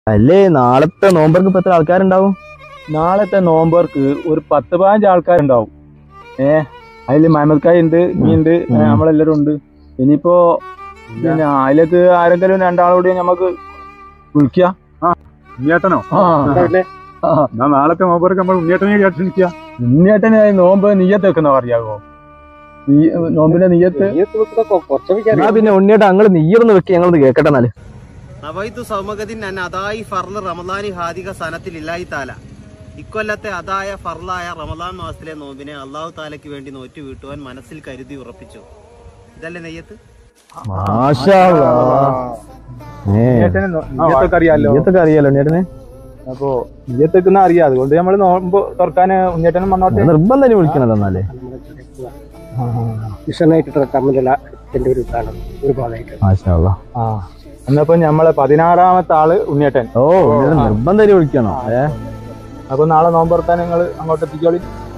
അല്ലേ നാളത്തെ നോമ്പർക്ക് ഇപ്പൊ എത്ര ആൾക്കാരുണ്ടാവും നാളത്തെ നോമ്പർക്ക് ഒരു പത്ത് പതിനഞ്ച് ആൾക്കാരുണ്ടാവും ഏ അതില് മഹമ്മദ്ക്കായ ഉണ്ട് നീ ഉണ്ട് ഏ, ഉം. നമ്മളെല്ലാരും ഉണ്ട് ഇനിയിപ്പോ പിന്നെ അതിലേക്ക് ആരെങ്കിലും രണ്ടാളോട് നമുക്ക് വിളിക്കാം ഉണ്ണിയേട്ടനോ ആ എന്നാ നാളത്തെ നോമ്പർക്ക് നമ്മൾ ഉണ്ണിയേട്ടനെ ക്ഷണിക്കുക ഉണ്ണിയേട്ടന് നോമ്പ് നീയത്ത് വെക്കുന്ന പറയാകോ നീ നോമ്പിന്റെ നീയത്ത് എന്നാ പിന്നെ ഉണ്ണിയേട്ടാ ഞങ്ങള് നീയൊന്ന് വെക്ക് ഞങ്ങളൊന്ന് കേക്കട്ടെ എന്നാല് നവൈത്തു സൗമഗതിൻ അൻ അതായി ഫർള് റമദാനി ഹാദിക സനത്തിൽ ഇല്ലായി താല ഇക്കൊല്ലത്തെ അതായ ഫർളായ റമദാൻ മാസത്തിലെ നോമ്പിനെ അള്ളാഹു താലയ്ക്ക് വേണ്ടി നോറ്റു വീട്ടുവാൻ മനസ്സിൽ കരുതി ഉറപ്പിച്ചു ഇതല്ലേ നെയ്യത്ത് മാഷാ അല്ലാ. ഏ, നീയത്തൊക്കെ അറിയാലോ നീയത്തൊക്കെ അറിയാലോ ഉണ്ണിയേട്ടന് അപ്പൊ നീയത്തൊക്കെ അറിയാം അതുകൊണ്ട് നമ്മള് നോമ്പ് തുറക്കാൻ ഉണ്ണിയേട്ടനും വന്നോട്ടെ നിർബന്ധം ഇനി വിളിക്കണല്ലോ എന്നാല് വിഷനായിട്ട് തമ്മിലുള്ള എന്റെ ഒരു ഇതാണ് ഒരു ഭാഗമായിട്ട് മാഷാ അല്ലാ. ആ എന്നപ്പോ നമ്മളെ പതിനാറാമത്തെ ആള് ഉണ്ണിയേട്ടൻ ഓ ഉണ്ണിയേട്ടൻ നിർബന്ധം ഇനി വിളിക്കണോ ഏ അപ്പൊ നാളെ നോമ്പ് തുറക്കാൻ നിങ്ങൾ അങ്ങോട്ട് എത്തിക്കോളി